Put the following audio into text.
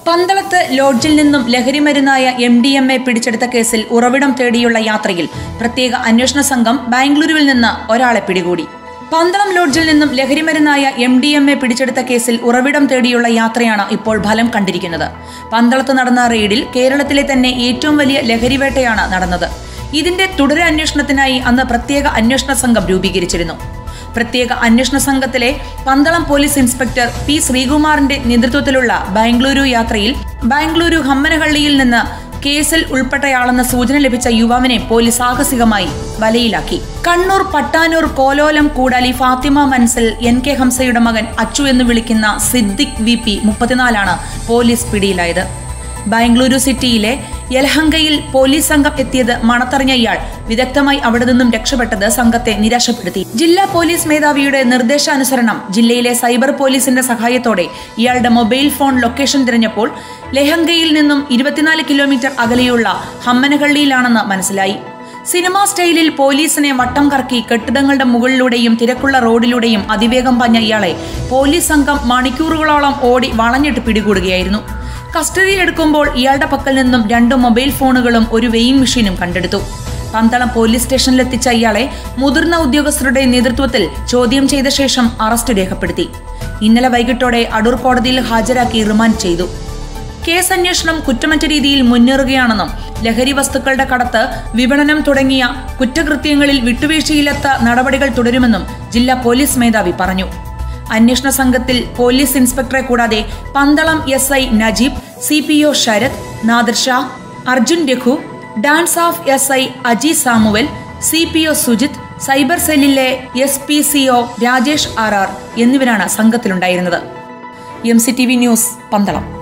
പന്തളത്ത് ലോഡ്ജിൽ നിന്നും ലഹരിമരുന്നായ എം ഡി എം എ പിടിച്ചെടുത്ത കേസിൽ ഉറവിടം തേടിയുള്ള യാത്രയിൽ പ്രത്യേക അന്വേഷണ സംഘം ബാംഗ്ലൂരുവിൽ നിന്ന് ഒരാളെ പിടികൂടി പന്തളം ലോഡ്ജിൽ നിന്നും ലഹരിമരുന്നായ എം ഡി എം എ പിടിച്ചെടുത്ത കേസിൽ ഉറവിടം തേടിയുള്ള യാത്രയാണ് ഇപ്പോൾ ഫലം കണ്ടിരിക്കുന്നത് പന്തളത്ത് നടന്ന റെയ്ഡിൽ കേരളത്തിലെ തന്നെ ഏറ്റവും വലിയ ലഹരിവേട്ടയാണ് നടന്നത് ഇതിന്റെ തുടരന്വേഷണത്തിനായി അന്ന് പ്രത്യേക അന്വേഷണ സംഘം രൂപീകരിച്ചിരുന്നു പ്രത്യേക അന്വേഷണ സംഘത്തിലെ പന്തളം പോലീസ് ഇൻസ്പെക്ടർ പി ശ്രീകുമാറിന്റെ നേതൃത്വത്തിലുള്ള ബാംഗ്ലൂരു യാത്രയിൽ ബാംഗ്ലൂരു ഹമ്മനഹള്ളിയിൽ നിന്ന് കേസിൽ ഉൾപ്പെട്ടയാളെന്ന സൂചന ലഭിച്ച യുവാവിനെ പോലീസ് സാഹസികമായി വലയിലാക്കി കണ്ണൂർ പട്ടാനൂർ കോലോലം കൂടാലി ഫാത്തിമ മൻസിൽ എൻ കെ ഹംസയുടെ മകൻ അച്ചു എന്ന് വിളിക്കുന്ന സിദ്ദിഖ് വി പി മുപ്പത്തിനാലാണ് പോലീസ് പിടിയിലായത് ബാംഗ്ലൂരു സിറ്റിയിലെ യലഹങ്കയിൽ പോലീസ് സംഘം എത്തിയത് മണത്തറിഞ്ഞ ഇയാൾ വിദഗ്ധമായി അവിടെ നിന്നും രക്ഷപ്പെട്ടത് സംഘത്തെ നിരാശപ്പെടുത്തി ജില്ലാ പോലീസ് മേധാവിയുടെ നിർദ്ദേശാനുസരണം ജില്ലയിലെ സൈബർ പോലീസിന്റെ സഹായത്തോടെ ഇയാളുടെ മൊബൈൽ ഫോൺ ലൊക്കേഷൻ തിരഞ്ഞപ്പോൾ ലഹങ്കയിൽ നിന്നും ഇരുപത്തിനാല് കിലോമീറ്റർ അകലെയുള്ള ഹമ്മനഹള്ളിയിലാണെന്ന് മനസ്സിലായി സിനിമാ സ്റ്റൈലിൽ പോലീസിനെ വട്ടം കറക്കി കെട്ടിടങ്ങളുടെ മുകളിലൂടെയും തിരക്കുള്ള റോഡിലൂടെയും അതിവേഗം പാഞ്ഞ ഇയാളെ പോലീസ് സംഘം മണിക്കൂറുകളോളം ഓടി വളഞ്ഞിട്ട് പിടികൂടുകയായിരുന്നു കസ്റ്റഡിയിലെടുക്കുമ്പോൾ ഇയാളുടെ പക്കൽ നിന്നും രണ്ട് മൊബൈൽ ഫോണുകളും ഒരു വെയിങ് മെഷീനും കണ്ടെടുത്തു പന്തളം പോലീസ് സ്റ്റേഷനിലെത്തിച്ച ഇയാളെ മുതിർന്ന ഉദ്യോഗസ്ഥരുടെ നേതൃത്വത്തിൽ ചോദ്യം ചെയ്ത ശേഷം അറസ്റ്റ് രേഖപ്പെടുത്തി ഇന്നലെ വൈകിട്ടോടെ അടൂർ കോടതിയിൽ ഹാജരാക്കി റിമാൻഡ് ചെയ്തു കേസ് അന്വേഷണം കുറ്റമറ്റ രീതിയിൽ മുന്നേറുകയാണെന്നും ലഹരി വസ്തുക്കളുടെ കടത്ത് വിപണനം തുടങ്ങിയ കുറ്റകൃത്യങ്ങളിൽ വിട്ടുവീഴ്ചയില്ലാത്ത നടപടികൾ തുടരുമെന്നും ജില്ലാ പോലീസ് മേധാവി പറഞ്ഞു അന്വേഷണ സംഘത്തിൽ പോലീസ് ഇൻസ്പെക്ടറെ കൂടാതെ Pandalam S I Najeeb C P O Sarath Nadir Shah Arjun Raghu DANSAF S I Aji Samuel C P O Sujith cyber സെല്ലിലെ S P C O Rajesh R R എന്നിവരാണ് സംഘത്തിലുണ്ടായിരുന്നത് M C T V news Pandalam